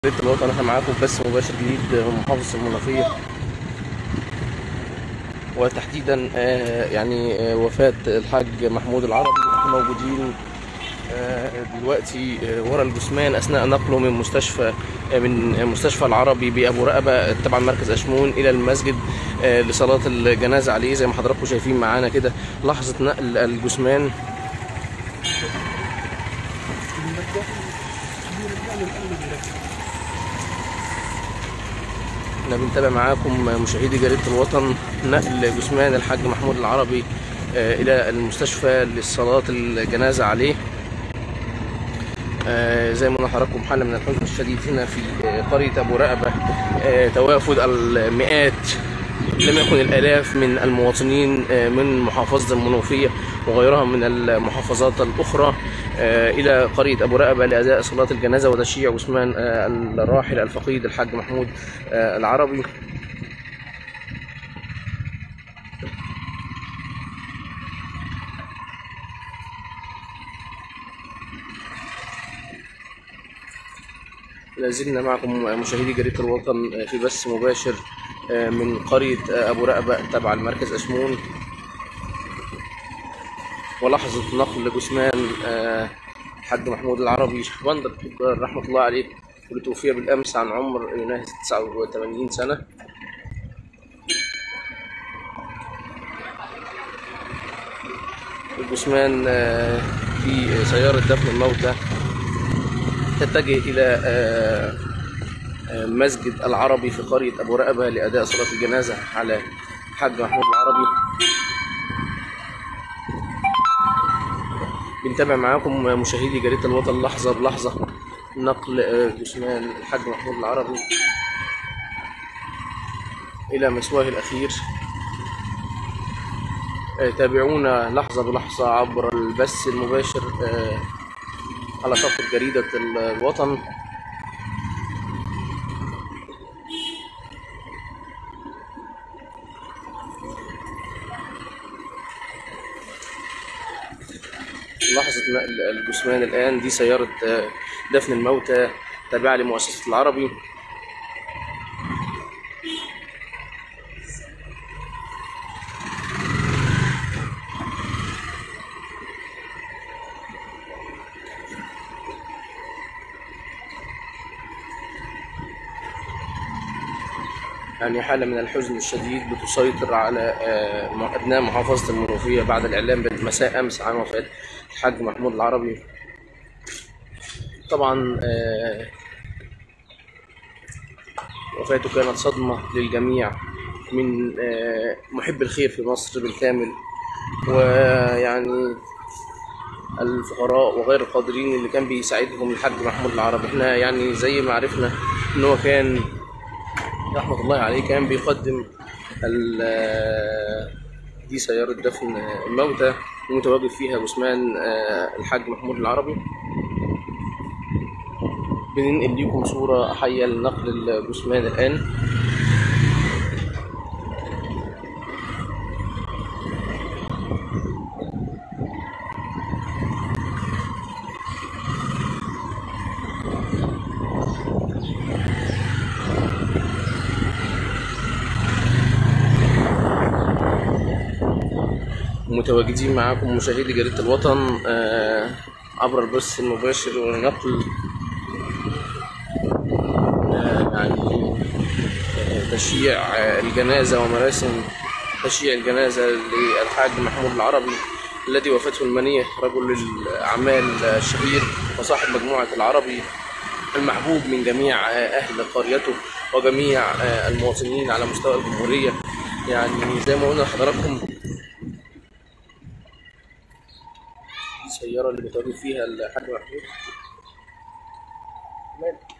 جريدة الوطن احنا معاكم في بث مباشر جديد من محافظة المنوفية وتحديدا آه، يعني آه، وفاة الحاج محمود العربي احنا موجودين آه، دلوقتي آه، ورا الجثمان اثناء نقله من مستشفى آه، من مستشفى العربي بابو رقبه تبع مركز اشمون الى المسجد آه، لصلاه الجنازه عليه زي ما حضراتكم شايفين معانا كده لحظه نقل الجثمان احنا بنتابع معاكم مشاهدي جريدة الوطن نقل جثمان الحاج محمود العربي آه، إلى المستشفى للصلاة الجنازة عليه آه، زي ما قلنا لحضراتكم حالة من الحزن الشديد هنا في آه، قرية أبو رقبة آه، توافد المئات لم يكن الآلاف من المواطنين آه، من محافظة المنوفية وغيرها من المحافظات الأخرى آه، إلى قرية أبو رقبة لأداء صلاة الجنازة وتشييع جثمان آه، الراحل الفقيد الحاج محمود آه، العربي لازلنا معكم مشاهدي جريدة الوطن في بث مباشر من قرية أبو رقبة تبع المركز أشمون ولحظة نقل جثمان الحاج محمود العربي بندر رحمة الله عليه واللي توفي بالأمس عن عمر يناهز 89 سنة الجثمان في سيارة دفن الموتى تتجه إلى آه، آه، مسجد العربي في قرية أبو رقبة لأداء صلاة الجنازة على الحاج محمود العربي بنتابع معاكم مشاهدي جريدة الوطن لحظة بلحظة نقل آه، جثمان الحاج محمود العربي إلى مسواه الأخير آه، تابعونا لحظة بلحظة عبر البث المباشر آه، على صفحة جريدة الوطن لحظة نقل الجثمان الآن دي سيارة آه، دفن الموتى تابعة لمؤسسة العربي يعني حالة من الحزن الشديد بتسيطر على آه، أبناء محافظة المنوفية بعد الإعلام بالمساء أمس عن وفاة الحاج محمود العربي طبعا آه، وفاته كانت صدمة للجميع من آه، محب الخير في مصر بالكامل ويعني الفقراء وغير القادرين اللي كان بيساعدهم الحاج محمود العربي احنا يعني زي ما عرفنا ان هو كان رحمة الله عليه كان بيقدم ال- دي سيارة دفن الموتى ومتواجد فيها جثمان آه، الحاج محمود العربي بننقل لكم صورة حية لنقل الجثمان الآن متواجدين معاكم مشاهدي جريدة الوطن آه، عبر البث المباشر ونقل آه، يعني آه، تشييع آه، الجنازة ومراسم تشييع الجنازة للحاج محمود العربي الذي وفاته المنية رجل الأعمال الشهير وصاحب مجموعة العربي المحبوب من جميع آه، أهل قريته وجميع آه، المواطنين على مستوى الجمهورية يعني زي ما قلنا لحضراتكم السيارة اللي متواجد فيها الحاج محمود